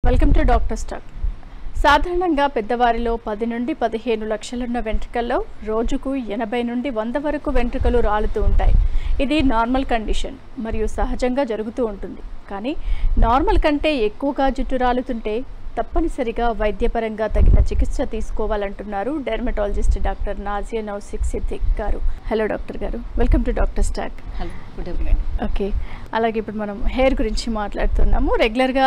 Welcome to doctor stock సాధారణంగా పెద్దవారిలో పది నుండి పదిహేను లక్షలున్న వెంట్రుకల్లో రోజుకు ఎనభై నుండి వంద వరకు వెంట్రుకలు రాలుతూ ఉంటాయి ఇది నార్మల్ కండిషన్ మరియు సహజంగా జరుగుతూ ఉంటుంది కానీ నార్మల్ కంటే ఎక్కువగా జుట్టు రాలుతుంటే తప్పనిసరిగా వైద్యపరంగా తగిన చికిత్స తీసుకోవాలంటున్నారు డెర్మటాలజిస్ట్ డాక్టర్ నాజియా నౌసిక్ సిద్దిక్ గారు హలో డాక్టర్ గారు welcome to doctor stock hello good evening okay అలాగే ఇప్పుడు మనం హెయిర్ గురించి మాట్లాడుతున్నాము రెగ్యులర్గా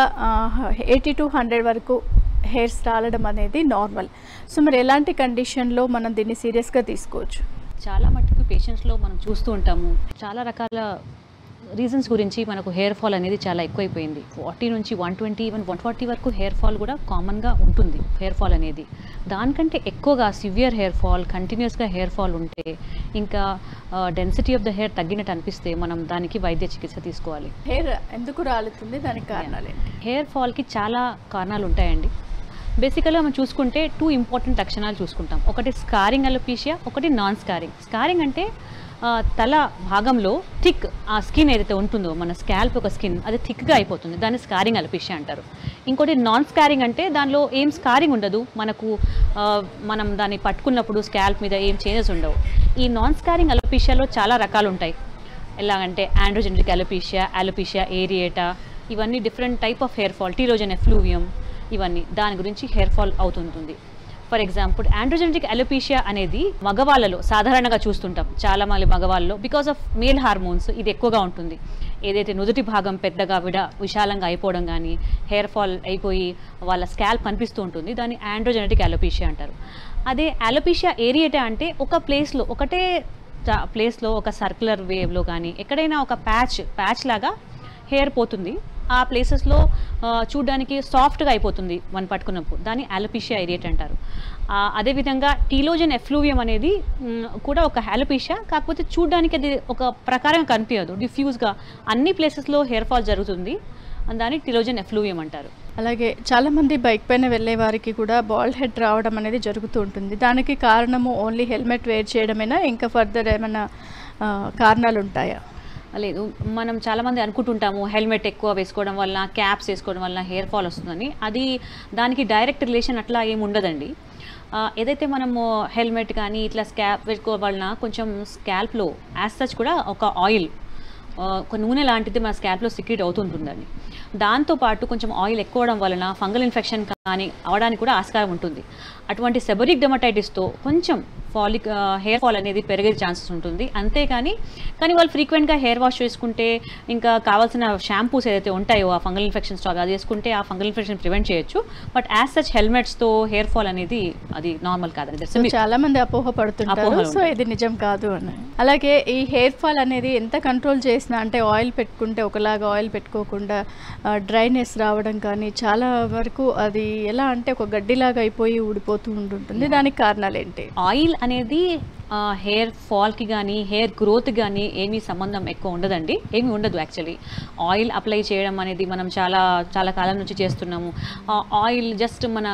ఎయిటీ టు హండ్రెడ్ వరకు హెయిర్స్ రాలడం అనేది నార్మల్ సో మరి ఎలాంటి కండిషన్లో మనం దీన్ని సీరియస్గా తీసుకోవచ్చు చాలా మటుకు పేషెంట్స్లో మనం చూస్తూ ఉంటాము చాలా రకాల రీజన్స్ గురించి మనకు హెయిర్ ఫాల్ అనేది చాలా ఎక్కువైపోయింది ఫార్టీ నుంచి one twenty even one forty వరకు హెయిర్ ఫాల్ కూడా కామన్గా ఉంటుంది హెయిర్ ఫాల్ అనేది దానికంటే ఎక్కువగా సివియర్ హెయిర్ ఫాల్ కంటిన్యూస్గా హెయిర్ ఫాల్ ఉంటే ఇంకా డెన్సిటీ ఆఫ్ ద హెయిర్ తగ్గినట్టు అనిపిస్తే మనం దానికి వైద్య చికిత్స తీసుకోవాలి హెయిర్ ఎందుకు రాలుతుంది దానికి కారణాలు ఏంటి హెయిర్ ఫాల్కి చాలా కారణాలు ఉంటాయండి బేసికల్గా మనం చూసుకుంటే టూ ఇంపార్టెంట్ లక్షణాలు చూసుకుంటాం ఒకటి స్కారింగ్ అలోపీషియా ఒకటి నాన్ స్కారింగ్ స్కారింగ్ అంటే ఆ, తల భాగంలో థిక్ ఆ స్కిన్ ఏదైతే ఉంటుందో మన స్కాల్ప్ ఒక స్కిన్ అది థిక్గా అయిపోతుంది దాన్ని స్కారింగ్ అలోపీషియా అంటారు ఇంకోటి నాన్ స్కారింగ్ అంటే దానిలో ఏం స్కారింగ్ ఉండదు మనకు ఆ, మనం దాన్ని పట్టుకున్నప్పుడు స్కాల్ప్ మీద ఏం చేంజెస్ ఉండవు ఈ నాన్ స్కారింగ్ అలోపీషియాలో చాలా రకాలు ఉంటాయి ఎలాగంటే ఆండ్రోజెంట్రిక్ అలోపీషియా అలోపీషియా ఏరియేటా ఇవన్నీ different type of hair fall telogen effluvium ఇవన్నీ దాని గురించి హెయిర్ ఫాల్ అవుతుంటుంది ఫర్ ఎగ్జాంపుల్ ఆండ్రోజెంటిక్ అలోపీషియా అనేది మగవాళ్ళలో సాధారణంగా చూస్తుంటాం చాలా మంది మగవాళ్ళలో బికాస్ ఆఫ్ మేల్ హార్మోన్స్ ఇది ఎక్కువగా ఉంటుంది ఏదైతే నుదుటి భాగం పెద్దగా విడ విశాలంగా అయిపోవడం కానీ హెయిర్ ఫాల్ అయిపోయి వాళ్ళ స్కాల్ప్ కనిపిస్తూ ఉంటుంది దాన్ని ఆండ్రోజెనటిక్ అలోపీషియా అంటారు అదే అలోపీషియా ఏరియేటా అంటే ఒక ప్లేస్లో ఒకటే చా- ప్లేస్లో ఒక సర్క్యులర్ వేవ్లో కానీ ఎక్కడైనా ఒక ప్యాచ్ ప్యాచ్ లాగా హెయిర్ పోతుంది ఆ ప్లేసెస్లో చూడడానికి సాఫ్ట్గా అయిపోతుంది మనం పట్టుకున్నప్పుడు దాన్ని అలోపీషియా ఏరియేట్ అంటారు ఆ, అదేవిధంగా టీలోజన్ ఎఫ్లూవియం అనేది మ్, కూడా ఒక అలోపీషియా కాకపోతే చూడడానికి అది ఒక ప్రకారం కనిపించదు డిఫ్యూజ్గా అన్ని ప్లేసెస్లో హెయిర్ ఫాల్ జరుగుతుంది దాన్ని టిలోజన్ ఎఫ్లూవియం అంటారు అలాగే చాలామంది బైక్ పైన వెళ్ళే వారికి కూడా బాల్డ్ హెడ్ రావడం అనేది జరుగుతూ ఉంటుంది దానికి కారణము ఓన్లీ హెల్మెట్ వేర్ చేయడమేనా ఇంకా ఫర్దర్ ఏమైనా ఆ, కారణాలు ఉంటాయా లేదు మనం చాలామంది అనుకుంటుంటాము హెల్మెట్ ఎక్కువ వేసుకోవడం వల్ల క్యాప్స్ వేసుకోవడం వల్ల హెయిర్ ఫాల్ వస్తుందని అది దానికి డైరెక్ట్ రిలేషన్ అట్లా ఏమి ఉండదండి ఆ, ఏదైతే మనము హెల్మెట్ కానీ ఇట్లా స్కాప్ వేసుకోవడం వలన కొంచెం స్కాల్ప్లో యాజ్ సచ్ కూడా ఒక ఆయిల్ ఆ, ఒక నూనె లాంటిది మన స్కాల్ప్లో సిక్రెట్ అవుతుంటుందండి దాంతోపాటు కొంచెం ఆయిల్ ఎక్కువ అవడం వలన ఫంగల్ ఇన్ఫెక్షన్ కానీ అవడానికి కూడా ఆస్కారం ఉంటుంది అటువంటి సెబరిక్ డెమటైటిస్తో కొంచెం ఫాలిక్ హెయిర్ ఫాల్ అనేది పెరిగే ఛాన్సెస్ ఉంటుంది అంతేకాని కానీ వాళ్ళు ఫ్రీక్వెంట్గా హెయిర్ వాష్ చేసుకుంటే ఇంకా కావాల్సిన షాంపూస్ ఏదైతే ఉంటాయో ఆ ఫంగల్ ఇన్ఫెక్షన్ స్టాక్ అది వేసుకుంటే ఆ ఫంగల్ ఇన్ఫెక్షన్ ప్రివెంట్ చేయొచ్చు బట్ యాజ్ సచ్ హెల్మెట్స్తో హెయిర్ ఫాల్ అనేది అది నార్మల్ కాదండి సో చాలా మంది అపోహ పడుతుంటారు అపోహలు సో ఉంటాయి. ఇది నిజం కాదు అని అలాగే ఈ హెయిర్ ఫాల్ అనేది ఎంత కంట్రోల్ చేసినా అంటే ఆయిల్ పెట్టుకుంటే ఒకలాగా ఆయిల్ పెట్టుకోకుండా డ్రైనెస్ రావడం కానీ చాలా వరకు అది ఎలా అంటే ఒక గడ్డిలాగా అయిపోయి ఊడిపోతూ ఉంటుంటుంది దానికి కారణాలు ఏంటి ఆయిల్ అనేది హెయిర్ ఫాల్కి కానీ హెయిర్ గ్రోత్ కానీ ఏమీ సంబంధం ఎక్కువ ఉండదండి ఏమీ ఉండదు యాక్చువల్లీ ఆయిల్ అప్లై చేయడం అనేది మనం చాలా చాలా కాలం నుంచి చేస్తున్నాము ఆ ఆయిల్ జస్ట్ మన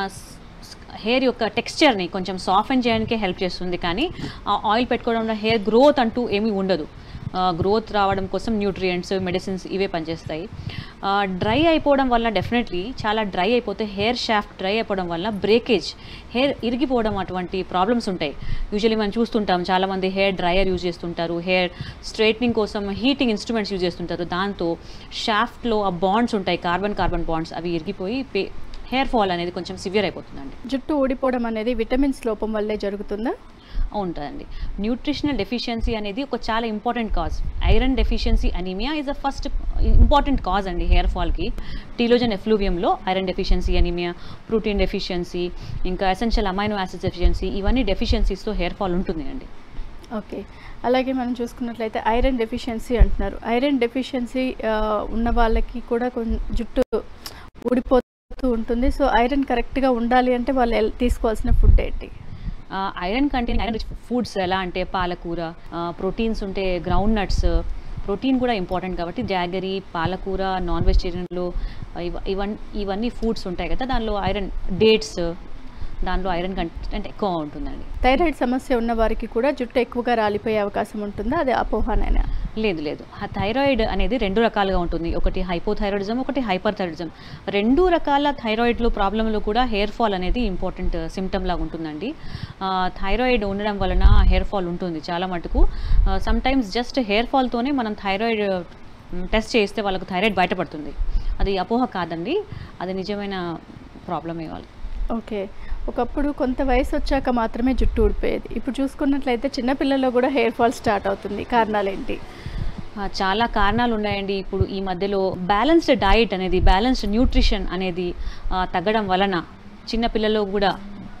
హెయిర్ యొక్క టెక్స్చర్ని కొంచెం సాఫెన్ చేయడానికే హెల్ప్ చేస్తుంది కానీ ఆ ఆయిల్ పెట్టుకోవడం వల్ల హెయిర్ గ్రోత్ అంటూ ఏమీ ఉండదు గ్రోత్ రావడం కోసం న్యూట్రియంట్స్ మెడిసిన్స్ ఇవే పనిచేస్తాయి డ్రై అయిపోవడం వల్ల డెఫినెట్లీ చాలా డ్రై అయిపోతే హెయిర్ షాఫ్ట్ డ్రై అయిపోవడం వల్ల బ్రేకేజ్ హెయిర్ ఇరిగిపోవడం అటువంటి ప్రాబ్లమ్స్ ఉంటాయి యూజువల్లీ మనం చూస్తుంటాం చాలామంది హెయిర్ డ్రయర్ యూజ్ చేస్తుంటారు హెయిర్ స్ట్రైట్నింగ్ కోసం హీటింగ్ ఇన్స్ట్రుమెంట్స్ యూజ్ చేస్తుంటారు దాంతో షాఫ్ట్లో ఆ బాండ్స్ ఉంటాయి కార్బన్ కార్బన్ బాండ్స్ అవి ఇరిగిపోయి పే హెయిర్ ఫాల్ అనేది కొంచెం సివియర్ అయిపోతుందండి జుట్టు ఊడిపోవడం అనేది విటమిన్స్ లోపం వల్లే జరుగుతుందా ఉంటుందండి న్యూట్రిషనల్ డెఫిషియన్సీ అనేది ఒక చాలా important cause iron deficiency anaemia is the first important cause అండి హెయిర్ ఫాల్కి టీలోజన్ ఎఫ్లూవియంలో iron deficiency anaemia protein deficiency ఇంకా ఎసెన్షియల్ అమైనో యాసిడ్స్ డెఫిషియన్సీ ఇవన్నీ డెఫిషియన్సీస్తో హెయిర్ ఫాల్ ఉంటుంది అండి ఓకే అలాగే మనం చూసుకున్నట్లయితే ఐరన్ డెఫిషియన్సీ అంటున్నారు ఐరన్ డెఫిషియన్సీ ఉన్న వాళ్ళకి కూడా కొంచెం జుట్టు ఊడిపోతూ ఉంటుంది సో ఐరన్ కరెక్ట్గా ఉండాలి అంటే వాళ్ళు ఎల్- తీసుకోవాల్సిన ఫుడ్ ఏంటి ఐరన్ కంటెంట్ ఐరన్ ఫుడ్స్ ఎలా అంటే పాలకూర ప్రోటీన్స్ ఉంటే గ్రౌండ్ నట్స్ ప్రోటీన్ కూడా ఇంపార్టెంట్ కాబట్టి జాగరీ పాలకూర నాన్ వెజిటేరియన్లో ఇవన్నీ ఇవన్నీ ఫుడ్స్ ఉంటాయి కదా దానిలో ఐరన్ డేట్స్ దానిలో ఐరన్ కంటెంట్ ఎక్కువ ఉంటుందండి థైరాయిడ్ సమస్య ఉన్న వారికి కూడా జుట్టు ఎక్కువగా రాలిపోయే అవకాశం ఉంటుందా అది అపోహనేనా లేదు లేదు ఆ థైరాయిడ్ అనేది రెండు రకాలుగా ఉంటుంది ఒకటి హైపోథైరాయిడిజం ఒకటి హైపర్ థైరాయిడిజం రెండు రకాల థైరాయిడ్లు ప్రాబ్లంలో కూడా హెయిర్ ఫాల్ అనేది ఇంపార్టెంట్ సిమ్టమ్ లాగా ఉంటుందండి ఆ, థైరాయిడ్ ఉండడం వలన హెయిర్ ఫాల్ ఉంటుంది చాలా మటుకు సమ్ టైమ్స్ జస్ట్ హెయిర్ ఫాల్తోనే మనం థైరాయిడ్ టెస్ట్ చేస్తే వాళ్ళకు థైరాయిడ్ బయటపడుతుంది అది అపోహ కాదండి అది నిజమైన ప్రాబ్లమే వాళ్ళు ఓకే ఒకప్పుడు కొంత వయసు వచ్చాక మాత్రమే జుట్టు ఊడిపోయేది ఇప్పుడు చూసుకున్నట్లయితే చిన్నపిల్లల్లో కూడా హెయిర్ ఫాల్ స్టార్ట్ అవుతుంది కారణాలు ఏంటి ఆ, చాలా కారణాలు ఉన్నాయండి ఇప్పుడు ఈ మధ్యలో బ్యాలెన్స్డ్ డైట్ అనేది బ్యాలెన్స్డ్ న్యూట్రిషన్ అనేది ఆ, తగ్గడం వలన చిన్న పిల్లల్లో కూడా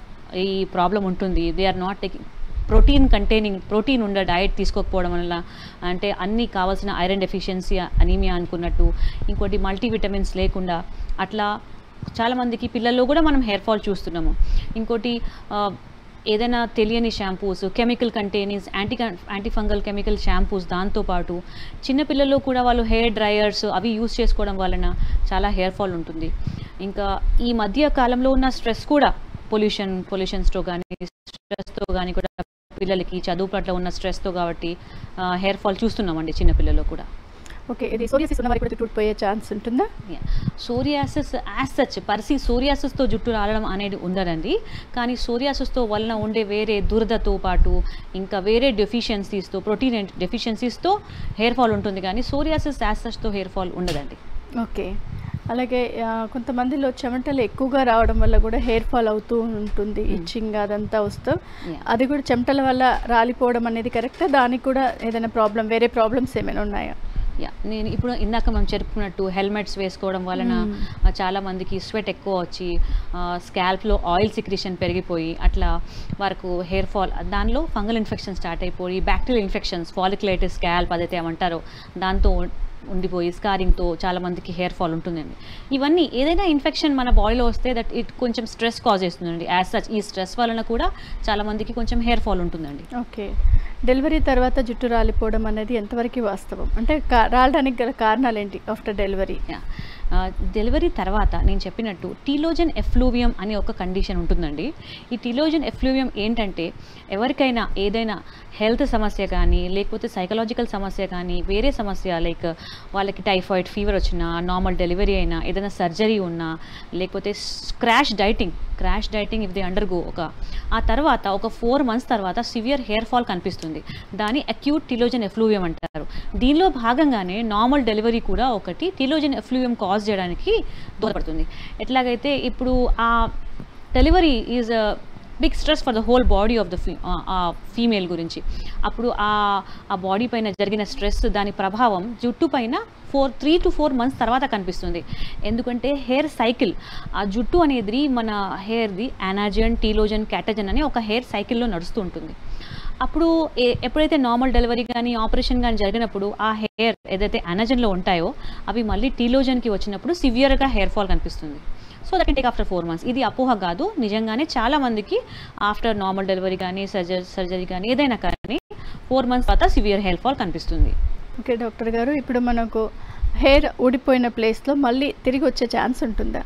ఈ ప్రాబ్లం ఉంటుంది they are not taking protein containing protein ఉండే డైట్ తీసుకోకపోవడం వల్ల అంటే అన్నీ కావాల్సిన ఐరన్ డెఫిషియన్సీ అనీమియా అనుకున్నట్టు ఇంకోటి మల్టీవిటమిన్స్ లేకుండా అట్లా చాలామందికి పిల్లల్లో కూడా మనం హెయిర్ ఫాల్ చూస్తున్నాము ఇంకోటి ఆ, ఏదైనా తెలియని shampoos chemical containings anti anti fungal chemical shampoos దాంతోపాటు చిన్నపిల్లల్లో కూడా వాళ్ళు హెయిర్ డ్రైయర్స్ అవి యూస్ చేసుకోవడం వలన చాలా హెయిర్ ఫాల్ ఉంటుంది ఇంకా ఈ మధ్య కాలంలో ఉన్న స్ట్రెస్ కూడా పొల్యూషన్ పొల్యూషన్స్తో కానీ స్ట్రెస్తో కానీ కూడా పిల్లలకి చదువు పట్ల ఉన్న స్ట్రెస్తో కాబట్టి హెయిర్ ఫాల్ చూస్తున్నామండి చిన్నపిల్లల్లో కూడా ఓకే ఇది సోరియాసిస్ ఉన్న వారికి కూడా జుట్టు ఊడిపోయే ఛాన్స్ ఉంటుందా సోరియాసిస్ యాజ్ సచ్ పరిసి సోరియాసిస్తో జుట్టు రాలడం అనేది ఉండదండి కానీ సోరియాసిస్తో వలన ఉండే వేరే దురదతో పాటు ఇంకా వేరే డెఫిషియన్సీస్తో ప్రోటీన్ డెఫిషియన్సీస్తో హెయిర్ ఫాల్ ఉంటుంది కానీ సోరియాసిస్ యాజ్ సచ్తో హెయిర్ ఫాల్ ఉండదండి ఓకే అలాగే ఆ, కొంతమందిలో చెమటలు ఎక్కువగా రావడం వల్ల కూడా హెయిర్ ఫాల్ అవుతూ ఉంటుంది ఇచ్చింగ్ అదంతా వస్తూ Yeah. అది కూడా చెమటల వల్ల రాలిపోవడం అనేది కరెక్టా దానికి కూడా ఏదైనా ప్రాబ్లం వేరే ప్రాబ్లమ్స్ ఏమైనా ఉన్నాయా యా నేను ఇప్పుడు ఇందాక మనం చెప్పుకున్నట్టు హెల్మెట్స్ వేసుకోవడం వలన ఆ, చాలా మందికి స్వెట్ ఎక్కువ వచ్చి స్కాల్ప్లో ఆయిల్ సిక్రిషన్ పెరిగిపోయి అట్లా వరకు హెయిర్ ఫాల్ దానిలో ఫంగల్ ఇన్ఫెక్షన్ స్టార్ట్ అయిపోయి బ్యాక్టీరియల్ ఇన్ఫెక్షన్స్ ఫాలిక్యులైటిస్ స్కాల్ప్ అదైతే ఏమంటారో దాంతో ఉండిపోయి స్కారింగ్తో చాలా మందికి హెయిర్ ఫాల్ ఉంటుందండి ఇవన్నీ ఏదైనా ఇన్ఫెక్షన్ మన బాడీలో వస్తే దట్ ఇట్ కొంచెం స్ట్రెస్ కాజ్ చేస్తుందండి యాజ్ సచ్ ఈ స్ట్రెస్ వలన కూడా చాలా మందికి కొంచెం హెయిర్ ఫాల్ ఉంటుందండి ఓకే డెలివరీ తర్వాత జుట్టు రాలిపోవడం అనేది ఎంతవరకు వాస్తవం అంటే కా- రాలడానికి గల కారణాలు ఏంటి ఆఫ్టర్ డెలివరీ యా. ఆ, డెలివరీ తర్వాత నేను చెప్పినట్టు టీలోజన్ ఎఫ్లూవియం అనే ఒక కండిషన్ ఉంటుందండి ఈ టీలోజన్ ఎఫ్లూవియం ఏంటంటే ఎవరికైనా ఏదైనా హెల్త్ సమస్య కానీ లేకపోతే సైకలాజికల్ సమస్య కానీ వేరే సమస్య లైక్ వాళ్ళకి టైఫాయిడ్ ఫీవర్ వచ్చినా నార్మల్ డెలివరీ అయినా ఏదైనా సర్జరీ ఉన్నా లేకపోతే crash dieting crash dieting if they undergo ఒక ఆ తర్వాత ఒక ఫోర్ మంత్స్ తర్వాత సివియర్ హెయిర్ ఫాల్ కనిపిస్తుంది దాన్ని అక్యూట్ టిలోజన్ ఎఫ్లూవియం అంటారు దీనిలో భాగంగానే నార్మల్ డెలివరీ కూడా ఒకటి టిలోజన్ ఎఫ్లూవియం కాజ్ చేయడానికి దోహదపడుతుంది ఎట్లాగైతే ఇప్పుడు ఆ delivery is big stress for the whole body of the ఫీ ఆ ఫీమేల్ గురించి అప్పుడు ఆ ఆ బాడీ పైన జరిగిన స్ట్రెస్ దాని ప్రభావం జుట్టు పైన four three to four months తర్వాత కనిపిస్తుంది ఎందుకంటే హెయిర్ సైకిల్ ఆ జుట్టు అనేది మన హెయిర్ది అనాజన్ టీలోజన్ క్యాటజన్ అనే ఒక హెయిర్ సైకిల్లో నడుస్తూ ఉంటుంది అప్పుడు ఏ- ఎప్పుడైతే నార్మల్ డెలివరీ కానీ ఆపరేషన్ కానీ జరిగినప్పుడు ఆ హెయిర్ ఏదైతే అనజన్లో ఉంటాయో అవి మళ్ళీ టీలోజన్కి వచ్చినప్పుడు సివియర్గా హెయిర్ ఫాల్ కనిపిస్తుంది so that take after four months ఇది అపోహ కాదు నిజంగానే చాలా మందికి ఆఫ్టర్ నార్మల్ డెలివరీ కానీ సర్జరీ సర్జరీ కానీ ఏదైనా కానీ ఫోర్ మంత్స్ తర్వాత సివియర్ హెయిర్ ఫాల్ కనిపిస్తుంది ఓకే డాక్టర్ గారు ఇప్పుడు మనకు హెయిర్ ఊడిపోయిన ప్లేస్లో మళ్ళీ తిరిగి వచ్చే ఛాన్స్ ఉంటుందా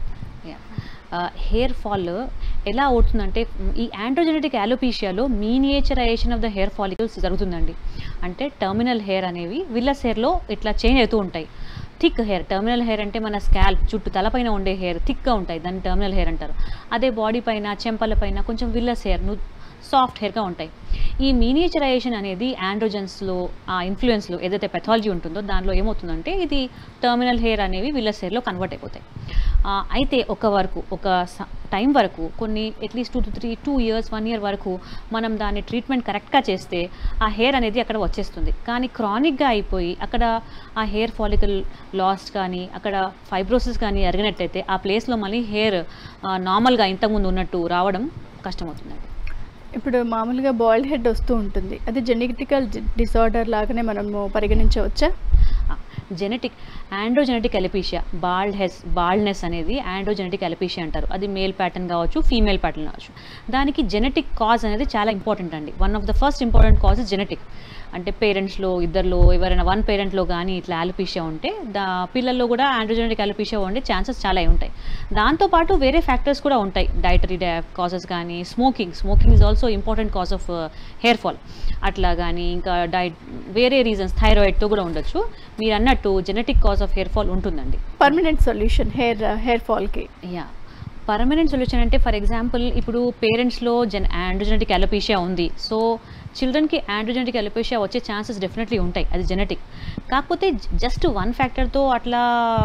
హెయిర్ ఫాల్ ఎలా అవుతుందంటే మ్, ఈ యాండ్రోజెనెటిక్ యాలోపీషియాలో miniaturisation of the hair follicles జరుగుతుందండి అంటే టర్మినల్ హెయిర్ అనేవి విల్లస్ హెయిర్లో ఇట్లా చేంజ్ అవుతూ ఉంటాయి థిక్ హెయిర్ టర్మినల్ హెయిర్ అంటే మన స్కాల్ప్ చుట్టూ తలపైన ఉండే హెయిర్ థిక్గా ఉంటాయి దాన్ని టర్మినల్ హెయిర్ అంటారు అదే బాడీ పైన చెంపల పైన కొంచెం విల్లస్ హెయిర్ సాఫ్ట్ హెయిర్గా ఉంటాయి ఈ మీనియేచరైజేషన్ అనేది ఆండ్రోజన్స్లో ఆ ఇన్ఫ్లుయెన్స్లో ఏదైతే పెథాలజీ ఉంటుందో దానిలో ఏమవుతుందంటే ఇది టర్మినల్ హెయిర్ అనేవి విల్లస్ హెయిర్లో కన్వర్ట్ అయిపోతాయి ఆ, అయితే ఒక వరకు ఒక టైం వరకు కొన్ని at least two to three two years one year వరకు మనం దాన్ని ట్రీట్మెంట్ కరెక్ట్గా చేస్తే ఆ హెయిర్ అనేది అక్కడ వచ్చేస్తుంది కానీ క్రానిక్గా అయిపోయి అక్కడ ఆ హెయిర్ ఫాలికల్ లాస్ట్ కానీ అక్కడ ఫైబ్రోసిస్ కానీ ఎరిగినట్టయితే ఆ ప్లేస్లో మళ్ళీ హెయిర్ నార్మల్గా ఇంతకుముందు ఉన్నట్టు రావడం కష్టమవుతుందండి ఇప్పుడు మామూలుగా బాయిల్డ్ హెడ్ వస్తూ ఉంటుంది అది జెనెటికల్ డిసార్డర్ లాగానే మనము పరిగణించవచ్చా జెనెటిక్ ఆండ్రోజెనెటిక్ ఎలపీషియా బాల్డ్ హెస్ బాల్డ్నెస్ అనేది ఆండ్రోజెనెటిక్ ఎలపీషియా అంటారు అది మేల్ ప్యాటర్న్ కావచ్చు ఫీమేల్ ప్యాటర్న్ కావచ్చు దానికి జెనెటిక్ కాజ్ అనేది చాలా ఇంపార్టెంట్ అండి one of the first important cause is genetic అంటే పేరెంట్స్లో ఇద్దరిలో ఎవరైనా వన్ పేరెంట్లో కానీ ఇట్లా అలపీషియా ఉంటే దా పిల్లల్లో కూడా ఆండ్రోజెనెటిక్ అలపీషియా ఉండే ఛాన్సెస్ చాలా ఉంటాయి దాంతోపాటు వేరే ఫ్యాక్టర్స్ కూడా ఉంటాయి డైటరీ కాజెస్ కానీ smoking smoking is also important cause of hair fall అట్లా కానీ ఇంకా డైట్ వేరే రీజన్స్ థైరాయిడ్తో కూడా ఉండొచ్చు మీరు అన్నట్టు genetic cause of hair fall ఉంటుందండి పర్మనెంట్ సొల్యూషన్ హెయిర్ హెయిర్ ఫాల్కి యా పర్మనెంట్ సొల్యూషన్ అంటే ఫర్ ఎగ్జాంపుల్ ఇప్పుడు పేరెంట్స్లో జెన్ ఆండ్రోజెనెటిక్ అలోపేషియా ఉంది సో చిల్డ్రన్కి ఆండ్రోజెనెటిక్ అలోపేషియా వచ్చే ఛాన్సెస్ డెఫినెట్లీ ఉంటాయి అది జెనెటిక్ కాకపోతే జస్ట్ వన్ ఫ్యాక్టర్తో అట్లా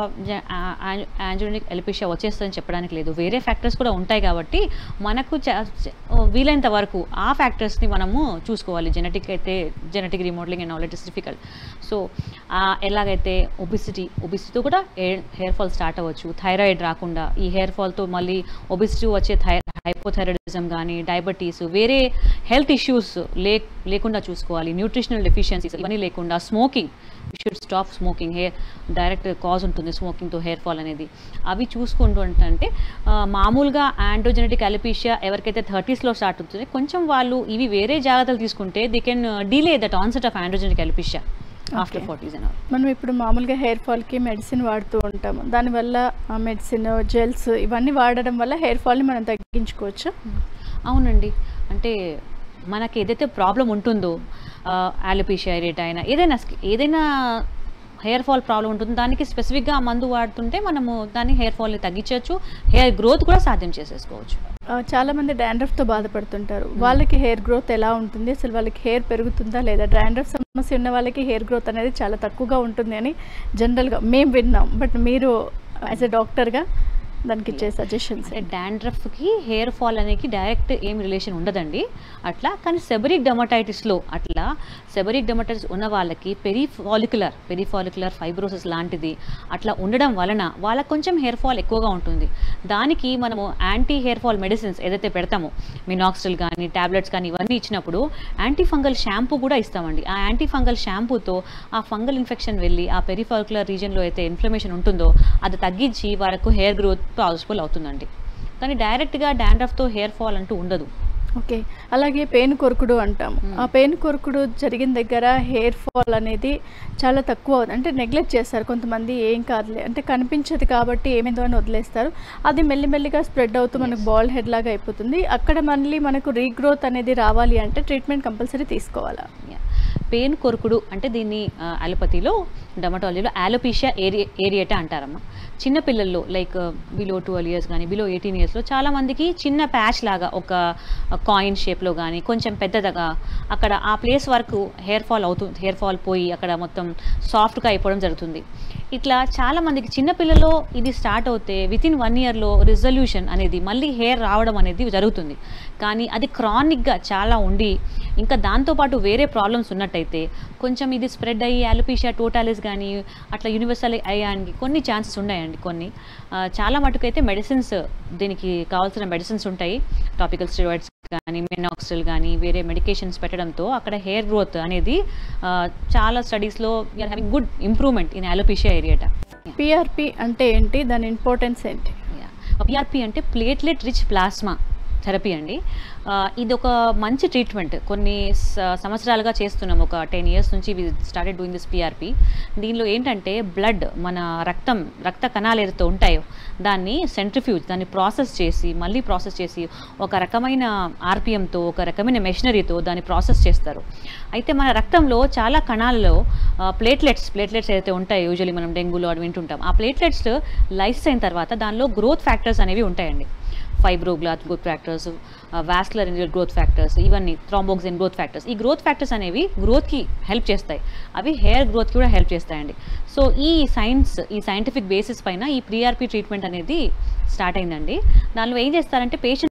ఆండ్రోజెనిక్ అలోపేషియా వచ్చేస్తుందని చెప్పడానికి లేదు వేరే ఫ్యాక్టర్స్ కూడా ఉంటాయి కాబట్టి మనకు చ- చ- వీలైనంత వరకు ఆ ఫ్యాక్టర్స్ని మనము చూసుకోవాలి జెనెటిక్ అయితే genetic remodelling and all it is difficult so ఎలాగైతే ఒబిసిటీ ఒబిసిటీతో కూడా హెయిర్ హెయిర్ ఫాల్ స్టార్ట్ అవ్వచ్చు థైరాయిడ్ రాకుండా ఈ హెయిర్ ఫాల్తో మళ్ళీ ఒబిసిటీ వచ్చే థై హైపోథైరాయిడిజం కానీ డయాబెటీస్ వేరే హెల్త్ ఇష్యూస్ లే లేకుండా చూసుకోవాలి న్యూట్రిషనల్ డెఫిషియన్సీస్ ఇవన్నీ లేకుండా smoking should stop smoking hair direct cause ఉంటుంది స్మోకింగ్తో హెయిర్ ఫాల్ అనేది అవి చూసుకుంటూ అంటే ఆ, మామూలుగా ఆండ్రోజెనెటిక్ అలిపీషియా ఎవరికైతే థర్టీస్లో స్టార్ట్ అవుతుంది కొంచెం వాళ్ళు ఇవి వేరే జాగ్రత్తలు తీసుకుంటే they can delay that onset of androgenic alopecia after Okay. Forties and all మనం ఇప్పుడు మామూలుగా హెయిర్ ఫాల్కి మెడిసిన్ వాడుతూ ఉంటాము దానివల్ల ఆ మెడిసిన్ జెల్స్ ఇవన్నీ వాడడం వల్ల హెయిర్ ఫాల్ని మనం తగ్గించుకోవచ్చు అవునండి అంటే మనకి ఏదైతే ప్రాబ్లం ఉంటుందో ఆలోపీషియా ఏరియట్ అయినా ఏదైనా sk- ఏదైనా హెయిర్ ఫాల్ ప్రాబ్లం ఉంటుంది దానికి స్పెసిఫిక్గా ఆ మందు వాడుతుంటే మనము దాన్ని హెయిర్ ఫాల్ని తగ్గించవచ్చు హెయిర్ గ్రోత్ కూడా సాధ్యం చేసేసుకోవచ్చు ఆ, చాలా మంది డాండ్రఫ్తో బాధపడుతుంటారు వాళ్ళకి హెయిర్ గ్రోత్ ఎలా ఉంటుంది అసలు వాళ్ళకి హెయిర్ పెరుగుతుందా లేదా డాండ్రఫ్ సమస్య ఉన్న వాళ్ళకి హెయిర్ గ్రోత్ అనేది చాలా తక్కువగా ఉంటుంది అని జనరల్గా మేము విన్నాం బట్ మీరు యాజ్ ఎ డాక్టర్గా దానికి ఇచ్చే సజెషన్స్ అంటే డాండ్రఫ్కి హెయిర్ ఫాల్ అనేది డైరెక్ట్ ఏం రిలేషన్ ఉండదండి అట్లా కానీ సెబరిక్ డెమటైటిస్లో అట్లా సెబరిక్ డెమటైటిస్ ఉన్న వాళ్ళకి పెరిఫాలిక్యులర్ పెరిఫాలిక్యులర్ ఫైబ్రోసిస్ లాంటిది అట్లా ఉండడం వలన వాళ్ళకి కొంచెం హెయిర్ ఫాల్ ఎక్కువగా ఉంటుంది దానికి మనము యాంటీ హెయిర్ ఫాల్ మెడిసిన్స్ ఏదైతే పెడతామో మినాక్సిల్ కానీ టాబ్లెట్స్ కానీ ఇవన్నీ ఇచ్చినప్పుడు యాంటీ ఫంగల్ షాంపూ కూడా ఇస్తామండి ఆ యాంటీ ఫంగల్ షాంపూతో ఆ ఫంగల్ ఇన్ఫెక్షన్ వెళ్ళి ఆ పెరిఫాలిక్యులర్ రీజియన్లో అయితే ఇన్ఫ్లమేషన్ ఉంటుందో అది తగ్గించి వాళ్ళకు హెయిర్ గ్రోత్ పాసిబుల్ అవుతుందండి కానీ డైరెక్ట్గా డాండ్రఫ్తో హెయిర్ ఫాల్ అంటూ ఉండదు ఓకే అలాగే పేను కొరుకుడు అంటాం ఆ పేను కొరుకుడు జరిగిన దగ్గర హెయిర్ ఫాల్ అనేది చాలా తక్కువ అవుతుంది అంటే నెగ్లెక్ట్ చేస్తారు కొంతమంది ఏం కాదులే అంటే కనిపించదు కాబట్టి ఏమైందో అని వదిలేస్తారు అది మెల్లిమెల్లిగా స్ప్రెడ్ అవుతూ మనకు బాల్ హెడ్ లాగా అయిపోతుంది అక్కడ మళ్ళీ మనకు రీగ్రోత్ అనేది రావాలి అంటే ట్రీట్మెంట్ కంపల్సరీ తీసుకోవాలా పెయిన్ కొరుకుడు అంటే దీన్ని అలోపతిలో డమటాలజీలో ఆలోపీషియా ఏరియా ఏరియేటా అంటారమ్మా చిన్న పిల్లల్లో లైక్ బిలో ట్వెల్వ్ ఇయర్స్ కానీ బిలో ఎయిటీన్ ఇయర్స్లో చాలా మందికి చిన్న ప్యాచ్ లాగా ఒక కాయిన్ షేప్లో కానీ కొంచెం పెద్దదిగా అక్కడ ఆ ప్లేస్ వరకు హెయిర్ ఫాల్ అవుతుంది హెయిర్ ఫాల్ పోయి అక్కడ మొత్తం సాఫ్ట్గా అయిపోవడం జరుగుతుంది ఇట్లా చాలా మందికి చిన్న పిల్లల్లో ఇది స్టార్ట్ అవుతే విత్ ఇన్ వన్ ఇయర్లో రిజల్యూషన్ అనేది మళ్ళీ హెయిర్ రావడం అనేది జరుగుతుంది కానీ అది క్రానిక్గా చాలా ఉండి ఇంకా దాంతోపాటు వేరే ప్రాబ్లమ్స్ ఉన్నట్టయితే కొంచెం ఇది స్ప్రెడ్ అయ్యి అలోపీషియా టోటాలిస్ కానీ అట్లా యూనివర్సల్ అయ్యానికి కొన్ని ఛాన్సెస్ ఉన్నాయండి కొన్ని ఆ, చాలా మటుకైతే మెడిసిన్స్ దీనికి కావాల్సిన మెడిసిన్స్ ఉంటాయి టాపికల్ స్టెరాయిడ్స్ కానీ మెనాక్సిల్ కానీ వేరే మెడికేషన్స్ పెట్టడంతో అక్కడ హెయిర్ గ్రోత్ అనేది ఆ, చాలా స్టడీస్లో you're having good improvement in alopecia areata PRP అంటే ఏంటి దాని ఇంపార్టెన్స్ ఏంటి పిఆర్పి అంటే ప్లేట్లెట్ రిచ్ ప్లాస్మా థెరపీ అండి ఆ, ఇది ఒక మంచి ట్రీట్మెంట్ కొన్ని స- సంవత్సరాలుగా చేస్తున్నాం ఒక టెన్ ఇయర్స్ నుంచి we started doing this PRP దీనిలో ఏంటంటే బ్లడ్ మన రక్తం రక్త కణాలు ఏదైతే ఉంటాయో దాన్ని సెంట్రిఫ్యూజ్ దాన్ని ప్రాసెస్ చేసి మళ్ళీ ప్రాసెస్ చేసి ఒక రకమైన ఆర్పిఎంతో ఒక రకమైన మెషినరీతో దాన్ని ప్రాసెస్ చేస్తారు అయితే మన రక్తంలో చాలా కణాల్లో ప్లేట్లెట్స్ ప్లేట్లెట్స్ ఏదైతే ఉంటాయో యూజువలీ మనం డెంగ్యూలో అది వింటుంటాం ఆ ప్లేట్లెట్స్ లైఫ్ అయిన తర్వాత దానిలో గ్రోత్ ఫ్యాక్టర్స్ అనేవి ఉంటాయండి fibroblast growth factors vascular growth factors ఇవన్నీ థ్రాంబోక్సిన్ గ్రోత్ ఫ్యాక్టర్స్ ఈ గ్రోత్ ఫ్యాక్టర్స్ అనేవి గ్రోత్కి హెల్ప్ చేస్తాయి అవి హెయిర్ గ్రోత్కి కూడా హెల్ప్ చేస్తాయండి సో ఈ సైన్స్ ఈ సైంటిఫిక్ బేసిస్ పైన ఈ ప్రీఆర్పీ ట్రీట్మెంట్ అనేది స్టార్ట్ అయిందండి దానిలో ఏం చేస్తారంటే పేషెంట్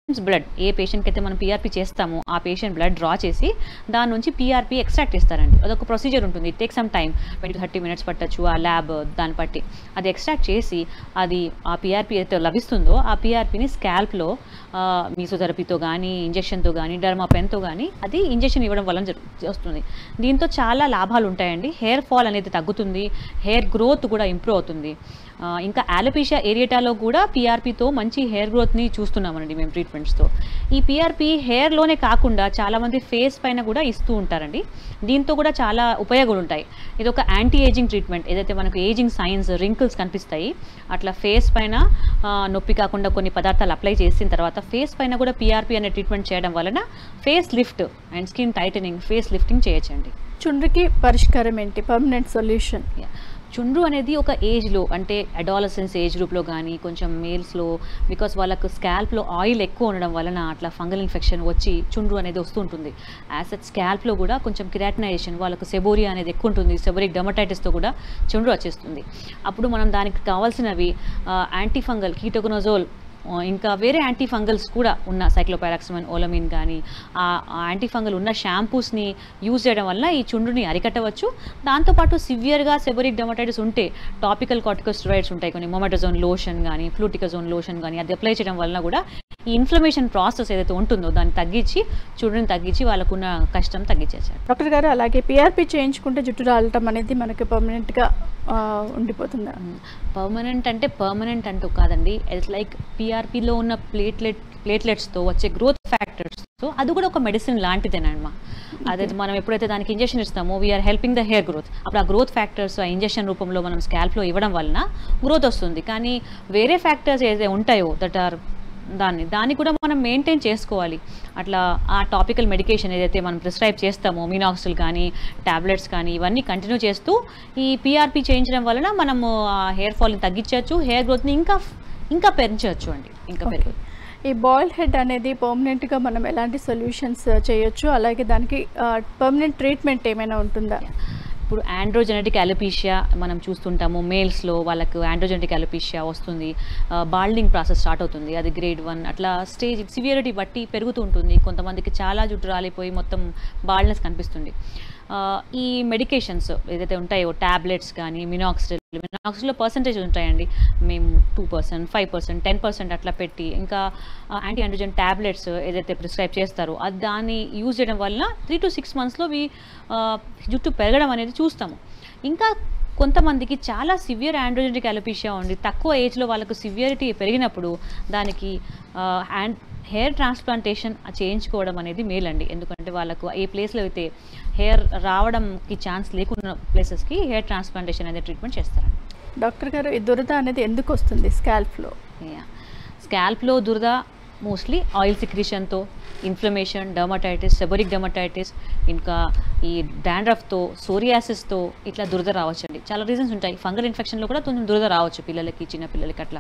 పేషెంట్స్ బ్లడ్ ఏ పేషెంట్కి అయితే మనం పీఆర్పీ చేస్తామో ఆ పేషెంట్ బ్లడ్ డ్రా చేసి దాని నుంచి పీఆర్పీ ఎక్స్ట్రాక్ట్ చేస్తారండి అదొక ప్రొసీజర్ ఉంటుంది take some time twenty thirty minutes పట్టచ్చు ఆ ల్యాబ్ దాన్ని బట్టి అది ఎక్స్ట్రాక్ట్ చేసి అది ఆ పీఆర్పీ అయితే లభిస్తుందో ఆ పీఆర్పీని స్కాల్ప్లో మీసోథెరపీతో కానీ ఇంజెక్షన్తో కానీ డర్మా పెన్తో కానీ అది ఇంజెక్షన్ ఇవ్వడం వల్ల జరు వస్తుంది దీంతో చాలా లాభాలు ఉంటాయండి హెయిర్ ఫాల్ అనేది తగ్గుతుంది హెయిర్ గ్రోత్ కూడా ఇంప్రూవ్ అవుతుంది ఆ, ఇంకా ఆలోపీషియా ఏరియాటాలో కూడా పీఆర్పీతో మంచి హెయిర్ గ్రోత్ని చూస్తున్నామండి మేము ట్రీట్మెంట్స్తో ఈ పీఆర్పీ హెయిర్లోనే కాకుండా చాలామంది ఫేస్ పైన కూడా ఇస్తూ ఉంటారండి దీంతో కూడా చాలా ఉపయోగాలు ఉంటాయి ఇది ఒక యాంటీ ఏజింగ్ ట్రీట్మెంట్ ఏదైతే మనకు ఏజింగ్ సైన్స్ రింకిల్స్ కనిపిస్తాయి అట్లా ఫేస్ పైన ఆ, నొప్పి కాకుండా కొన్ని పదార్థాలు అప్లై చేసిన తర్వాత ఫేస్ పైన కూడా పీఆర్పీ అనే ట్రీట్మెంట్ చేయడం వలన face lift and skin tightening face lifting చేయొచ్చండి చుండ్రికి పరిష్కారం ఏంటి పర్మనెంట్ సొల్యూషన్ Yeah. చుండ్రు అనేది ఒక ఏజ్లో అంటే అడాలసెన్స్ ఏజ్ గ్రూప్లో కానీ కొంచెం మేల్స్లో బికాస్ వాళ్ళకు స్కాల్ప్లో ఆయిల్ ఎక్కువ ఉండడం వలన అట్లా ఫంగల్ ఇన్ఫెక్షన్ వచ్చి చుండ్రు అనేది వస్తూ ఉంటుంది యాజ్ అట్ స్కాల్ప్లో కూడా కొంచెం కిరాటినైజేషన్ వాళ్ళకు సెబోరియా అనేది ఎక్కువ ఉంటుంది సెబోరిక్ డెమటైటిస్తో కూడా చుండ్రు వచ్చేస్తుంది అప్పుడు మనం దానికి కావాల్సినవి యాంటీ ఫంగల్ కీటోగనోజోల్ ఆ, ఇంకా వేరే యాంటీ ఫంగల్స్ కూడా ఉన్న సైక్లోపారాక్సిమన్ ఓలమిన్ కానీ ఆ యాంటీ ఫంగల్ ఉన్న షాంపూస్ని యూజ్ చేయడం వల్ల ఈ చుండుని అరికట్టవచ్చు దాంతోపాటు సివియర్గా సెబరిక్ డెమటైటిస్ ఉంటే టాపికల్ కార్టికోస్టెరాయిడ్స్ ఉంటాయి కొన్ని మొమెటజోన్ లోషన్ కానీ ఫ్లూటికజోన్ లోషన్ కానీ అది అప్లై చేయడం వలన కూడా ఈ ఇన్ఫ్లమేషన్ ప్రాసెస్ ఏదైతే ఉంటుందో దాన్ని తగ్గించి చుండుని తగ్గించి వాళ్ళకున్న కష్టం తగ్గించేసారు డాక్టర్ గారు అలాగే పిఆర్పి చేయించుకుంటే జుట్టు రాలటం అనేది మనకి పర్మనెంట్గా ఉండిపోతుందా పర్మనెంట్ అంటే పర్మనెంట్ అంటూ కాదండి ఇట్స్ లైక్ పీఆర్పీలో ఉన్న ప్లేట్లెట్ ప్లేట్లెట్స్తో వచ్చే గ్రోత్ ఫ్యాక్టర్స్తో అది కూడా ఒక మెడిసిన్ లాంటిదేనమ్మా అదే మనం ఎప్పుడైతే దానికి ఇంజెక్షన్ ఇస్తామో we're helping the hair growth అప్పుడు ఆ గ్రోత్ ఫ్యాక్టర్స్ ఆ ఇంజెక్షన్ రూపంలో మనం స్కాల్ప్లో ఇవ్వడం వలన గ్రోత్ వస్తుంది కానీ వేరే ఫ్యాక్టర్స్ ఏదైతే ఉంటాయో దట్ ఆర్ దాన్ని దాన్ని కూడా మనం మెయింటైన్ చేసుకోవాలి అట్లా ఆ టాపికల్ మెడికేషన్ ఏదైతే మనం ప్రిస్క్రైబ్ చేస్తామో మినాక్సిల్ కానీ టాబ్లెట్స్ కానీ ఇవన్నీ కంటిన్యూ చేస్తూ ఈ పీఆర్పీ చేయించడం వలన మనము ఆ హెయిర్ ఫాల్ని తగ్గించవచ్చు హెయిర్ గ్రోత్ని ఇంకా ఇంకా పెంచవచ్చు అండి ఇంకా Okay. పెరుగు ఈ బాయిల్ హెడ్ అనేది పర్మనెంట్గా మనం ఎలాంటి సొల్యూషన్స్ చేయొచ్చు అలాగే దానికి పర్మనెంట్ ట్రీట్మెంట్ ఏమైనా ఉంటుందా ఇప్పుడు ఆండ్రోజెనెటిక్ అలోపీషియా మనం చూస్తుంటాము మేల్స్లో వాళ్ళకు ఆండ్రోజెనెటిక్ అలోపీషియా వస్తుంది బాల్డింగ్ ప్రాసెస్ స్టార్ట్ అవుతుంది అది గ్రేడ్ వన్ అట్లా స్టేజ్ సివియరిటీ బట్టి పెరుగుతూ ఉంటుంది కొంతమందికి చాలా జుట్టు రాలిపోయి మొత్తం బాల్నెస్ కనిపిస్తుంది ఆ, ఈ మెడికేషన్స్ ఏదైతే ఉంటాయో టాబ్లెట్స్ కానీ మినాక్సిల్ మినాక్సిల్లో పర్సంటేజ్ ఉంటాయండి మేము two percent five percent ten percent అట్లా పెట్టి ఇంకా యాంటీ ఆండ్రోజన్ టాబ్లెట్స్ ఏదైతే ప్రిస్క్రైబ్ చేస్తారో అది దాన్ని యూజ్ చేయడం వల్ల త్రీ టు సిక్స్ మంత్స్లో వి జుట్టు పెరగడం అనేది చూస్తాము ఇంకా కొంతమందికి చాలా సివియర్ ఆండ్రోజెనిక్ అలోపీషియా ఉంది తక్కువ ఏజ్లో వాళ్ళకు సివియరిటీ పెరిగినప్పుడు దానికి హ్యాండ్ హెయిర్ ట్రాన్స్ప్లాంటేషన్ చేయించుకోవడం అనేది మేలండి ఎందుకంటే వాళ్ళకు ఏ ప్లేస్లో అయితే హెయిర్ రావడంకి ఛాన్స్ లేకున్న ప్లేసెస్కి హెయిర్ ట్రాన్స్ప్లాంటేషన్ అనేది ట్రీట్మెంట్ చేస్తారండి డాక్టర్ గారు ఈ దురద అనేది ఎందుకు వస్తుంది స్కాల్ప్లో స్కాల్ప్లో దురద మోస్ట్లీ ఆయిల్ సిక్రిషన్తో ఇన్ఫ్లమేషన్ డర్మటైటిస్ సెబరిక్ డర్మటైటిస్ ఇంకా ఈ డాండ్రఫ్తో సోరియాసిస్తో ఇట్లా దురద రావచ్చండి చాలా రీజన్స్ ఉంటాయి ఫంగల్ ఇన్ఫెక్షన్లో కూడా కొంచెం దురద రావచ్చు పిల్లలకి చిన్న పిల్లలకి అట్లా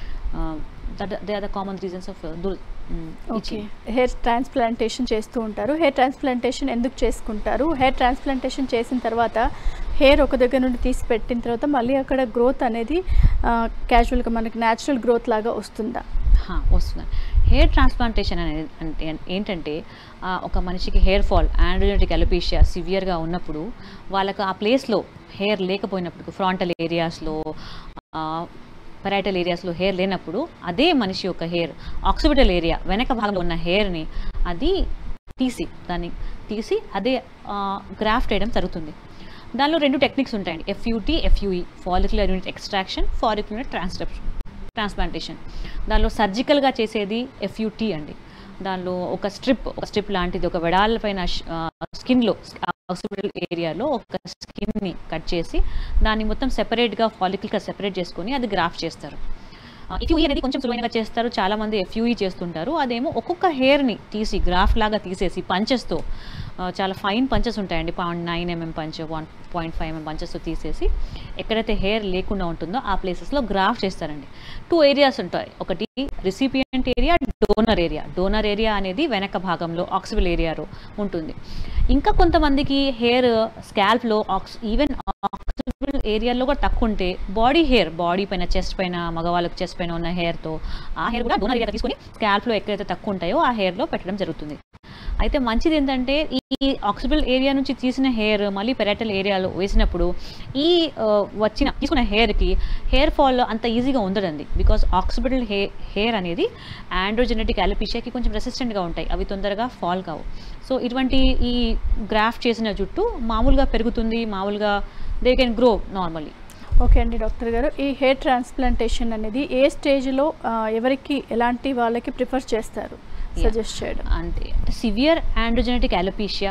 they are the common reasons of దుర్ ఓకే హెయిర్ ట్రాన్స్ప్లాంటేషన్ చేస్తూ ఉంటారు హెయిర్ ట్రాన్స్ప్లాంటేషన్ ఎందుకు చేసుకుంటారు హెయిర్ ట్రాన్స్ప్లాంటేషన్ చేసిన తర్వాత హెయిర్ ఒక దగ్గర నుండి తీసి పెట్టిన తర్వాత మళ్ళీ అక్కడ గ్రోత్ అనేది క్యాజువల్గా మనకి న్యాచురల్ గ్రోత్ లాగా వస్తుందా హా, వస్తుంది హెయిర్ ట్రాన్స్ప్లాంటేషన్ అనేది అంటే ఏంటంటే ఆ, ఒక మనిషికి హెయిర్ ఫాల్ ఆండ్రోజెటిక్ అలోపీషియా సివియర్గా ఉన్నప్పుడు వాళ్ళకు ఆ ప్లేస్లో హెయిర్ లేకపోయినప్పుడు ఫ్రాంటల్ ఏరియాస్లో పెరైటల్ ఏరియాస్లో హెయిర్ లేనప్పుడు అదే మనిషి యొక్క హెయిర్ ఆక్సిపిటల్ ఏరియా వెనక భాగంలో ఉన్న హెయిర్ని అది తీసి దాన్ని తీసి అదే గ్రాఫ్ట్ వేయడం జరుగుతుంది దానిలో రెండు టెక్నిక్స్ ఉంటాయండి FUT FUE follicular unit extraction follicular unit transcription transplantation దానిలో సర్జికల్గా చేసేది ఎఫ్యూటీ అండి దానిలో ఒక స్ట్రిప్ ఒక స్ట్రిప్ లాంటిది ఒక వెడాల పైన స్కిన్లో హాస్పిటల్ ఏరియాలో ఒక స్కిన్ని కట్ చేసి దాన్ని మొత్తం సెపరేట్గా ఫాలికల్గా సెపరేట్ చేసుకొని అది గ్రాఫ్ చేస్తారు ఎఫ్యూఈ అనేది కొంచెం సులువైనగా చేస్తారు చాలా మంది ఎఫ్యూఈ చేస్తుంటారు అదేమో ఒక్కొక్క హెయిర్ని తీసి గ్రాఫ్ లాగా తీసేసి పంచెస్తో ఆ, చాలా ఫైన్ పంచెస్ ఉంటాయండి point nine mm punch one point five mm punches తీసేసి ఎక్కడైతే హెయిర్ లేకుండా ఉంటుందో ఆ ప్లేసెస్లో గ్రాఫ్ చేస్తారండి టూ ఏరియాస్ ఉంటాయి ఒకటి recipient area donor area donor area అనేది వెనక భాగంలో ఆక్సిబుల్ ఏరియాలో ఉంటుంది ఇంకా కొంతమందికి హెయిర్ స్కాల్ప్లో ఆక్స్ ఈవెన్ ఆక్సిబుల్ ఏరియాలో కూడా తక్కువ ఉంటే బాడీ హెయిర్ బాడీ పైన చెస్ట్ పైన మగవాళ్ళకి చెస్ట్ పైన ఉన్న హెయిర్తో ఆ హెయిర్ కూడా డోనర్ ఏరియా తీసుకొని స్కాల్ప్లో ఎక్కడైతే తక్కువ ఉంటాయో ఆ హెయిర్లో పెట్టడం జరుగుతుంది అయితే మంచిది ఏంటంటే ఈ ఆక్సిబుల్ ఏరియా నుంచి తీసిన హెయిర్ మళ్ళీ పెరాటల్ ఏరియాలో వేసినప్పుడు ఈ ఆ, వచ్చిన తీసుకున్న హెయిర్కి హెయిర్ ఫాల్ అంత ఈజీగా ఉండదండి బికాస్ ఆక్సిబుల్ హే హెయిర్ అనేది ఆండ్రోజెనెటిక్ అలపిషియాకి కొంచెం రెసిస్టెంట్గా ఉంటాయి అవి తొందరగా ఫాల్ కావు సో ఇటువంటి ఈ గ్రాఫ్ట్ చేసిన జుట్టు మామూలుగా పెరుగుతుంది మామూలుగా they can grow normally okay అండి డాక్టర్ గారు ఈ హెయిర్ ట్రాన్స్ప్లాంటేషన్ అనేది ఏ స్టేజ్లో ఎవరికి ఎలాంటి వాళ్ళకి ప్రిఫర్ చేస్తారు సజెస్ట్ చేయడం అంటే సివియర్ ఆండ్రోజెనెటిక్ అలోపీషియా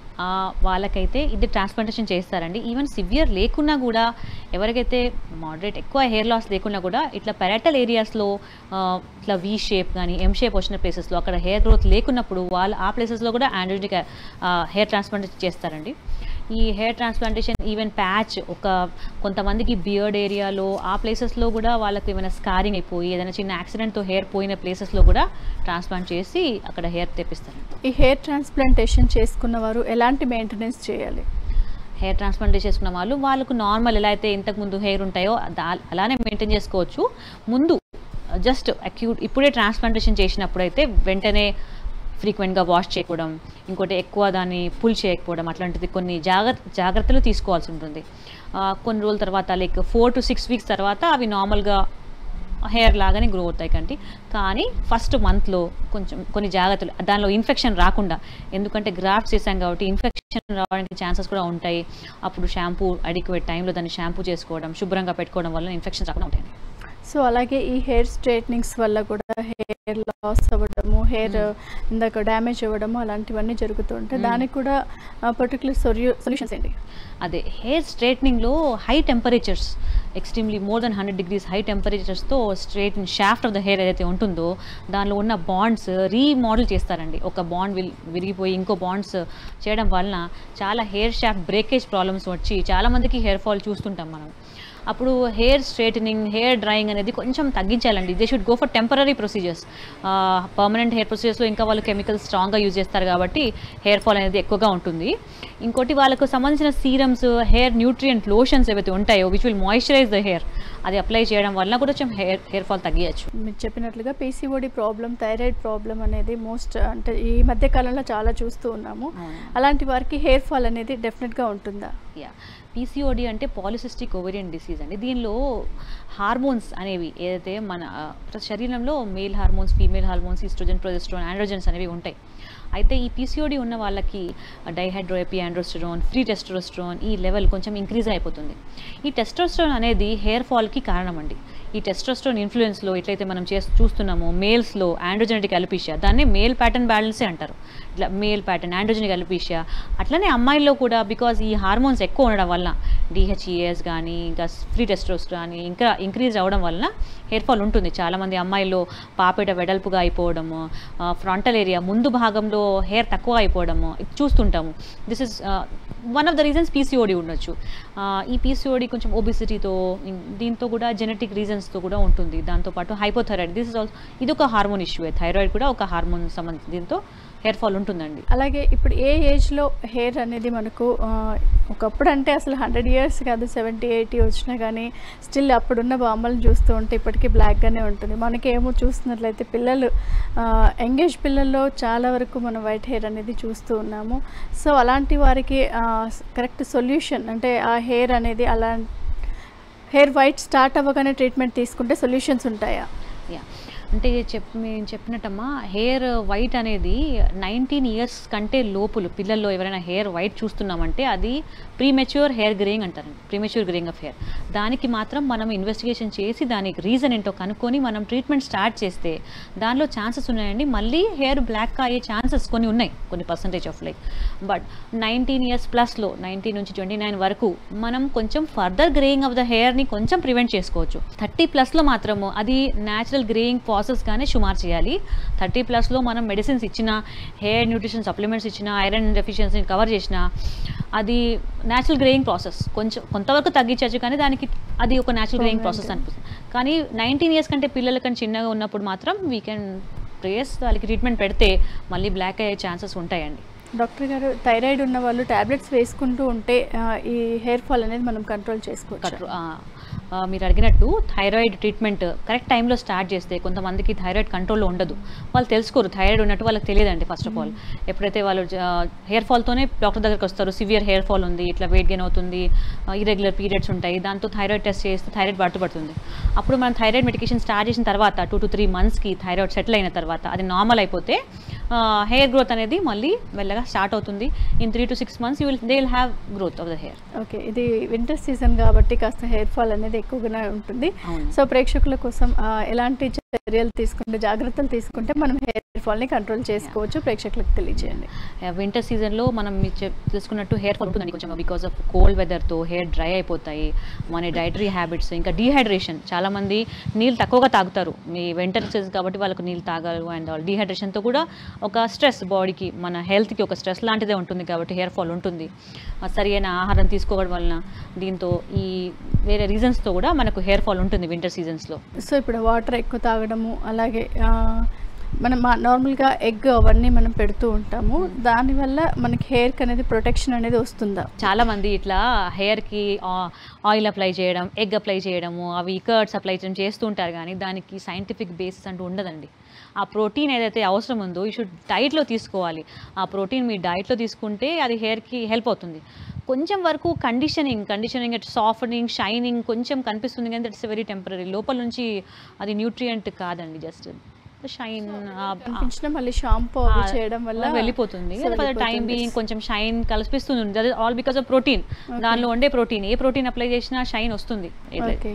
వాళ్ళకైతే ఇది ట్రాన్స్ప్లాంటేషన్ చేస్తారండి ఈవెన్ సివియర్ లేకున్నా కూడా ఎవరికైతే మోడరేట్ ఎక్కువ హెయిర్ లాస్ లేకున్నా కూడా ఇట్లా పెరాటల్ ఏరియాస్లో ఇట్లా వి షేప్ కానీ ఎం షేప్ వచ్చిన ప్లేసెస్లో అక్కడ హెయిర్ గ్రోత్ లేకున్నప్పుడు వాళ్ళు ఆ ప్లేసెస్లో కూడా ఆండ్రోజెనిక్ హెయిర్ ట్రాన్స్ప్లాంటేషన్ చేస్తారండి ఈ హెయిర్ ట్రాన్స్ప్లాంటేషన్ ఈవెన్ ప్యాచ్ ఒక కొంతమందికి బియర్డ్ ఏరియాలో ఆ ప్లేసెస్లో కూడా వాళ్ళకి ఏమైనా స్కారింగ్ అయిపోయి ఏదైనా చిన్న యాక్సిడెంట్తో హెయిర్ పోయిన ప్లేసెస్లో కూడా ట్రాన్స్ప్లాంట్ చేసి అక్కడ హెయిర్ తెప్పిస్తారండి ఈ హెయిర్ ట్రాన్స్ప్లాంటేషన్ చేసుకున్న వారు ఎలాంటి మెయింటెనెన్స్ చేయాలి హెయిర్ ట్రాన్స్ప్లాంట్ చేసుకున్న వాళ్ళు వాళ్ళకు నార్మల్ ఎలా అయితే ఇంతకుముందు హెయిర్ ఉంటాయో దా- అలానే మెయింటైన్ చేసుకోవచ్చు ముందు జస్ట్ అక్యూట్ ఇప్పుడే ట్రాన్స్ప్లాంటేషన్ చేసినప్పుడు అయితే వెంటనే ఫ్రీక్వెంట్గా వాష్ చేయకపోవడం ఇంకోటి ఎక్కువ దాన్ని పుల్ చేయకపోవడం అట్లాంటిది కొన్ని జాగ్రత్త జాగ్రత్తలు తీసుకోవాల్సి ఉంటుంది ఆ, కొన్ని రోజుల తర్వాత like four to six weeks తర్వాత అవి నార్మల్గా హెయిర్ లాగానే గ్రో అవుతాయి కంటి కానీ ఫస్ట్ మంత్లో కొంచెం కొన్ని జాగ్రత్తలు దానిలో ఇన్ఫెక్షన్ రాకుండా ఎందుకంటే గ్రాఫ్ట్ చేసాం కాబట్టి ఇన్ఫెక్షన్ రావడానికి ఛాన్సెస్ కూడా ఉంటాయి అప్పుడు షాంపూ అడిక్వేట్ టైంలో దాన్ని షాంపూ చేసుకోవడం శుభ్రంగా పెట్టుకోవడం వల్ల ఇన్ఫెక్షన్స్ రాకుండా ఉంటాయి సో అలాగే ఈ హెయిర్ స్ట్రైట్నింగ్స్ వల్ల కూడా హెయిర్ లాస్ అవ్వడము హెయిర్ ఇందాక డ్యామేజ్ అవ్వడము అలాంటివన్నీ జరుగుతూ ఉంటాయి దానికి కూడా పర్టికులర్ సొల్యూ సొల్యూషన్స్ ఏంటి అదే హెయిర్ స్ట్రైట్నింగ్లో high temperatures extremely more than hundred degrees high టెంపరేచర్స్తో straight shaft of the hair ఏదైతే ఉంటుందో దానిలో ఉన్న బాండ్స్ రీమోడల్ చేస్తారండి ఒక బాండ్ విల్ విరిగిపోయి ఇంకో బాండ్స్ చేయడం వలన చాలా హెయిర్ షాఫ్ట్ బ్రేకేజ్ ప్రాబ్లమ్స్ వచ్చి చాలామందికి హెయిర్ ఫాల్ చూస్తుంటాం మనం అప్పుడు హెయిర్ స్ట్రైటనింగ్ హెయిర్ డ్రైయింగ్ అనేది కొంచెం తగ్గించాలండి they should go for temporary procedures permanent hair ప్రొసీజర్స్లో ఇంకా వాళ్ళు కెమికల్స్ స్ట్రాంగ్గా యూజ్ చేస్తారు కాబట్టి హెయిర్ ఫాల్ అనేది ఎక్కువగా ఉంటుంది ఇంకోటి వాళ్ళకు సంబంధించిన సీరమ్స్ హెయిర్ న్యూట్రియంట్ లోషన్స్ ఏవైతే ఉంటాయో which will moisturise the hair అది అప్లై చేయడం వల్ల కూడా కొంచెం హెయిర్ హెయిర్ ఫాల్ తగ్గించచ్చు మీరు చెప్పినట్లుగా పీసీఓడి ప్రాబ్లం థైరాయిడ్ ప్రాబ్లం అనేది మోస్ట్ అంటే ఈ మధ్య కాలంలో చాలా చూస్తూ ఉన్నాము అలాంటి వారికి హెయిర్ ఫాల్ అనేది డెఫినెట్గా ఉంటుందా యా పీసీఓడి అంటే పాలిసిస్టిక్ ఓవేరియన్ డిసీజ్ అండి దీనిలో హార్మోన్స్ అనేవి ఏదైతే మన ఆ, శరీరంలో male hormones female hormones oestrogen progesterone androgens అనేవి ఉంటాయి అయితే ఈ పీసీఓడి ఉన్న వాళ్ళకి డైహైడ్రోఎపి ఆండ్రోస్టరోన్ ఫ్రీ టెస్టోస్ట్రోన్ ఈ లెవెల్ కొంచెం ఇంక్రీజ్ అయిపోతుంది ఈ టెస్టోస్ట్రోన్ అనేది హెయిర్ ఫాల్కి కారణం అండి ఈ టెస్టోస్ట్రోన్ ఇన్ఫ్లుయెన్స్లో ఎట్లయితే మనం చేసి చూస్తున్నామో మేల్స్లో ఆండ్రోజెనెటిక్ అలపీషియా దాన్ని మేల్ ప్యాటర్న్ బ్యాలెన్సే అంటారు ఇట్లా మేల్ ప్యాటర్న్ ఆండ్రోజెనిక్ అలపీషియా అట్లనే అమ్మాయిల్లో కూడా బికాజ్ ఈ హార్మోన్స్ ఎక్కువ ఉండడం వల్ల డిహెచ్ఈఎస్ కానీ ఇంకా ఫ్రీ టెస్ట్రోస్ కానీ ఇంకా ఇంక్రీజ్ అవ్వడం వలన హెయిర్ ఫాల్ ఉంటుంది చాలామంది అమ్మాయిల్లో పాపేట వెడల్పుగా అయిపోవడము ఫ్రంటల్ ఏరియా ముందు భాగంలో హెయిర్ తక్కువ అయిపోవడము ఇది చూస్తుంటాము this is one of the reasons PCOD ఉండొచ్చు ఆ, ఈ పీసీఓడి కొంచెం ఒబిసిటీతో దీంతో కూడా జెనెటిక్ రీజన్స్తో కూడా ఉంటుంది దాంతోపాటు హైపోథైరాయిడ్ దిస్ ఇస్ ఆల్సో ఇది ఒక హార్మోన్ ఇష్యూ థైరాయిడ్ కూడా ఒక హార్మోన్ సంబంధించి దీంతో హెయిర్ ఫాల్ ఉంటుందండి అలాగే ఇప్పుడు ఏ ఏజ్లో హెయిర్ అనేది మనకు ఆ, ఒకప్పుడు అంటే అసలు హండ్రెడ్ ఇయర్స్ కాదు సెవెంటీ ఎయిటీ వచ్చినా కానీ స్టిల్ అప్పుడున్న బామ్మలను చూస్తూ ఉంటే ఇప్పటికీ బ్లాక్గానే ఉంటుంది మనకి ఏమో చూస్తున్నట్లయితే పిల్లలు ఎంగేజ్ పిల్లల్లో చాలా వరకు మనం వైట్ హెయిర్ అనేది చూస్తూ ఉన్నాము సో అలాంటి వారికి కరెక్ట్ సొల్యూషన్ అంటే ఆ హెయిర్ అనేది అలా హెయిర్ వైట్ స్టార్ట్ అవ్వగానే ట్రీట్మెంట్ తీసుకుంటే సొల్యూషన్స్ ఉంటాయా యా అంటే చెప్ మేము చెప్పినట్టమ్మా హెయిర్ వైట్ అనేది నైన్టీన్ ఇయర్స్ కంటే లోపులు పిల్లల్లో ఎవరైనా హెయిర్ వైట్ చూస్తున్నామంటే అది ప్రీమెచ్యూర్ హెయిర్ గ్రేయింగ్ అంటారండి ప్రీమెచ్యూర్ గ్రేయింగ్ ఆఫ్ హెయిర్ దానికి మాత్రం మనం ఇన్వెస్టిగేషన్ చేసి దానికి రీజన్ ఏంటో కనుక్కొని మనం ట్రీట్మెంట్ స్టార్ట్ చేస్తే దానిలో ఛాన్సెస్ ఉన్నాయండి మళ్ళీ హెయిర్ బ్లాక్ అయ్యే ఛాన్సెస్ కొన్ని ఉన్నాయి కొన్ని percentage of like but nineteen years ప్లస్లో నైన్టీన్ నుంచి ట్వంటీ నైన్ వరకు మనం కొంచెం ఫర్దర్ గ్రేయింగ్ ఆఫ్ ద హెయిర్ని కొంచెం ప్రివెంట్ చేసుకోవచ్చు థర్టీ ప్లస్లో మాత్రము అది న్యాచురల్ గ్రేయింగ్ ప్రాసెస్గానే షుమార్ చేయాలి థర్టీ ప్లస్లో మనం మెడిసిన్స్ ఇచ్చిన హెయిర్ న్యూట్రిషన్ సప్లిమెంట్స్ ఇచ్చిన ఐరన్ డెఫిషియన్సీని కవర్ చేసిన అది న్యాచురల్ గ్రేయింగ్ ప్రాసెస్ కొంచెం కొంతవరకు తగ్గించవచ్చు కానీ దానికి అది ఒక న్యాచురల్ గ్రేయింగ్ ప్రాసెస్ అనిపిస్తుంది కానీ నైన్టీన్ ఇయర్స్ కంటే పిల్లల కంటే చిన్నగా ఉన్నప్పుడు మాత్రం వీ కెన్ ప్రేస్ వాళ్ళకి ట్రీట్మెంట్ పెడితే మళ్ళీ బ్లాక్ అయ్యే ఛాన్సెస్ ఉంటాయండి డాక్టర్ గారు థైరాయిడ్ ఉన్న వాళ్ళు టాబ్లెట్స్ వేసుకుంటూ ఉంటే ఆ, ఈ హెయిర్ ఫాల్ అనేది మనం కంట్రోల్ చేసుకోవచ్చు కట్రు- ఆ, ఆ, మీరు అడిగినట్టు థైరాయిడ్ ట్రీట్మెంట్ కరెక్ట్ టైంలో స్టార్ట్ చేస్తే కొంతమందికి థైరాయిడ్ కంట్రోల్లో ఉండదు వాళ్ళు తెలుసుకోరు థైరాయిడ్ ఉన్నట్టు వాళ్ళకి తెలియదండి ఫస్ట్ ఆఫ్ ఆల్ ఎప్పుడైతే వాళ్ళు హెయిర్ ఫాల్తోనే డాక్టర్ దగ్గరికి వస్తారు సివియర్ హెయిర్ ఫాల్ ఉంది ఇట్లా వెయిట్ గెయిన్ అవుతుంది ఇరెగ్యులర్ పీరియడ్స్ ఉంటాయి దాంతో థైరాయిడ్ టెస్ట్ చేస్తే థైరాయిడ్ పట్టుబడుతుంది అప్పుడు మనం థైరాయిడ్ మెడికేషన్ స్టార్ట్ చేసిన తర్వాత టూ టు త్రీ మంత్స్కి థైరాయిడ్ సెటిల్ అయిన తర్వాత అది నార్మల్ అయిపోతే హెయిర్ గ్రోత్ అనేది మళ్ళీ మెల్లగా స్టార్ట్ అవుతుంది in three to six months you will they will have growth of the hair okay ఇది వింటర్ సీజన్ కాబట్టి కాస్త హెయిర్ ఫాల్ అనేది ఎక్కువగానే ఉంటుంది అవును. సో ప్రేక్షకుల కోసం ఆ, ఎలాంటి చర్యలు తీసుకుంటే జాగ్రత్తలు తీసుకుంటే మనం హెయిర్ ఫాల్ని కంట్రోల్ చేసుకోవచ్చు ప్రేక్షకులకు తెలియజేయండి వింటర్ సీజన్లో మనం మీరు చెప్- తెలుసుకున్నట్టు హెయిర్ ఫాల్ ఉంటుందండి కొంచెం బికాస్ ఆఫ్ కోల్డ్ వెదర్తో హెయిర్ డ్రై అయిపోతాయి మన డైటరీ హ్యాబిట్స్ ఇంకా డీహైడ్రేషన్ చాలామంది నీళ్ళు తక్కువగా తాగుతారు మీ వింటర్ సీజన్ కాబట్టి వాళ్ళకు నీళ్ళు తాగరు అండ్ డీహైడ్రేషన్తో కూడా ఒక స్ట్రెస్ బాడీకి మన హెల్త్కి ఒక స్ట్రెస్ లాంటిదే ఉంటుంది కాబట్టి హెయిర్ ఫాల్ ఉంటుంది ఆ సరైన ఆహారం తీసుకోవడం వలన దీంతో ఈ వేరే రీజన్స్తో కూడా మనకు హెయిర్ ఫాల్ ఉంటుంది వింటర్ సీజన్స్లో సో ఇప్పుడు వాటర్ ఎక్కువ తాగడము అలాగే ఆ, మనం మా- నార్మల్గా ఎగ్ అవన్నీ మనం పెడుతూ ఉంటాము దానివల్ల మనకి హెయిర్కి అనేది ప్రొటెక్షన్ అనేది వస్తుందా చాలా మంది ఇట్లా హెయిర్కి ఆయిల్ అప్లై చేయడం ఎగ్ అప్లై చేయడము అవి కర్డ్స్ అప్లై చేయడం చేస్తూ ఉంటారు కానీ దానికి సైంటిఫిక్ బేసిస్ అంటూ ఉండదండి ఆ ప్రోటీన్ ఏదైతే అవసరం ఉందో ఈ షుడ్ డైట్లో తీసుకోవాలి ఆ ప్రోటీన్ మీ డైట్లో తీసుకుంటే అది హెయిర్కి హెల్ప్ అవుతుంది కొంచెం వరకు conditioning conditioning at softening shining కొంచెం కనిపిస్తుంది కానీ దట్స్ వెరీ టెంపరీ లోపల నుంచి అది న్యూట్రియంట్ కాదండి జస్ట్ షైన్ కనిపించిన మళ్ళీ షాంపూ అవి చేయడం వల్ల వెళ్ళిపోతుంది సో ఫర్ టైం వెళ్ళిపోతుంది. బీయింగ్ కొంచెం షైన్ కల్పిస్తుంది that is all because of protein దానిలో ఉండే ప్రోటీన్ ఏ ప్రోటీన్ అప్లై చేసినా షైన్ వస్తుంది Okay.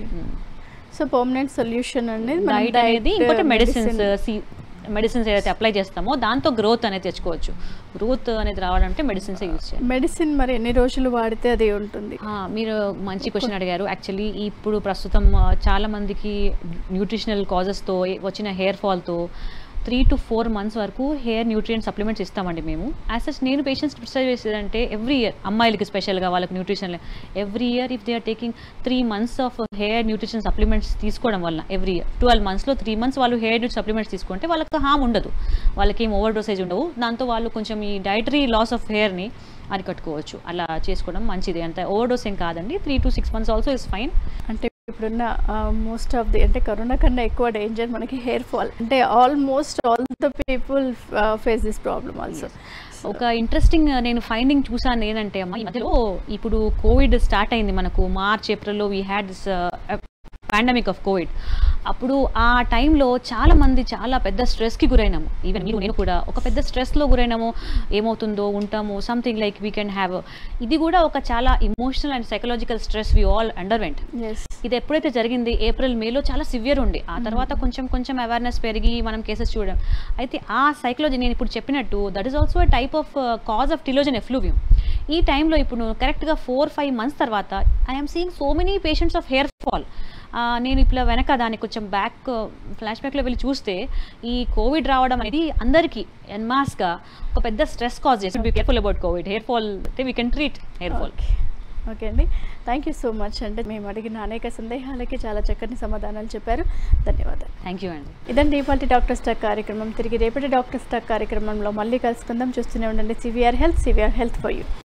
సో పర్మనెంట్ సొల్యూషన్ అనేది మనం డైట్ అనేది diet, ఇంకోటి medicine- మెడిసిన్స్ మెడిసిన్స్ ఏదైతే అప్లై చేస్తామో దాంతో గ్రోత్ అనేది తెచ్చుకోవచ్చు గ్రోత్ అనేది రావాలంటే మెడిసిన్స్ యూజ్ చేయాలి మెడిసిన్ మరి ఎన్ని రోజులు వాడితే అది ఉంటుంది ఆ, మీరు మంచి క్వశ్చన్ అడిగారు యాక్చువల్లీ ఇప్పుడు ప్రస్తుతం ఆ, చాలా మందికి న్యూట్రిషనల్ కాజెస్తో వచ్చిన హెయిర్ ఫాల్తో త్రీ టు ఫోర్ మంత్స్ వరకు హెయిర్ న్యూట్రియంట్ సప్లిమెంట్స్ ఇస్తామండి మేము యాజ్ సచ్ నేను పేషెంట్స్ ప్రిస్క్రైబ్ చేసేదంటే ఎవ్రీ ఇయర్ అమ్మాయిలకి స్పెషల్గా వాళ్ళకి nutrition every year if they are taking three months of hair nutrition supplements తీసుకోవడం వల్ల ఎవ్రీ ఇయర్ ట్వెల్వ్ మంత్స్లో త్రీ మంత్స్ వాళ్ళు హెయిర్ న్యూట్రిషన్ సప్లిమెంట్స్ తీసుకుంటే వాళ్ళకి హామ్ ఉండదు వాళ్ళకి ఏం ఓవర్ డోసేజ్ ఉండవు దాంతో వాళ్ళు కొంచెం ఈ డైటరీ లాస్ ఆఫ్ హెయిర్ని అరికట్టుకోవచ్చు అలా చేసుకోవడం మంచిది అంత ఓవర్ డోస్ ఏం కాదండి three to six months also is fine అంటే ఇప్పుడున్న మోస్ట్ ఆఫ్ ది అంటే కరోనా కన్నా ఎక్కువ డేంజర్ మనకి హెయిర్ ఫాల్ అంటే almost all the people face this problem also ఒక ఇంట్రెస్టింగ్ నేను ఫైండింగ్ చూసాను ఏంటంటే అమ్మ ఈ మధ్యలో ఇప్పుడు కోవిడ్ స్టార్ట్ అయింది మనకు మార్చ్ ఏప్రిల్లో we had this pandemic of COVID అప్పుడు ఆ టైంలో చాలా మంది చాలా పెద్ద స్ట్రెస్కి గురైనాము ఈవెన్ మీరు నేను కూడా ఒక పెద్ద స్ట్రెస్లో గురైనాము ఏమవుతుందో ఉంటాము something like we can have ఇది కూడా ఒక చాలా emotional and psychological stress we all underwent yes ఇది ఎప్పుడైతే జరిగింది ఏప్రిల్ మేలో చాలా సివియర్ ఉండే ఆ తర్వాత కొంచెం కొంచెం అవేర్నెస్ పెరిగి మనం కేసెస్ చూడడం అయితే ఆ సైకలాజీ నేను ఇప్పుడు చెప్పినట్టు that is also type of cause of telogen effluvium ఈ టైంలో ఇప్పుడు కరెక్ట్గా ఫోర్ ఫైవ్ మంత్స్ తర్వాత I'm seeing so many patients of hair fall నేను ఇప్పుడు వెనక దాన్ని కొంచెం బ్యాక్ ఫ్లాష్ బ్యాక్లో వెళ్ళి చూస్తే ఈ కోవిడ్ రావడం అనేది అందరికీ ఎన్మాస్గా ఒక పెద్ద స్ట్రెస్ కాజ్ చేసి be careful about COVID hair fall అయితే we can treat hair fall okay అండి థ్యాంక్ యూ సో మచ్ అంటే మేము అడిగిన అనేక సందేహాలకి చాలా చక్కని సమాధానాలు చెప్పారు ధన్యవాదాలు థ్యాంక్ యూ అండి ఇదండి ఇవాళ డాక్టర్ స్టాక్ కార్యక్రమం తిరిగి రేపటి డాక్టర్ స్టాక్ కార్యక్రమంలో మళ్ళీ కలుసుకుందాం చూస్తూనే ఉండండి CVR health CVR health for you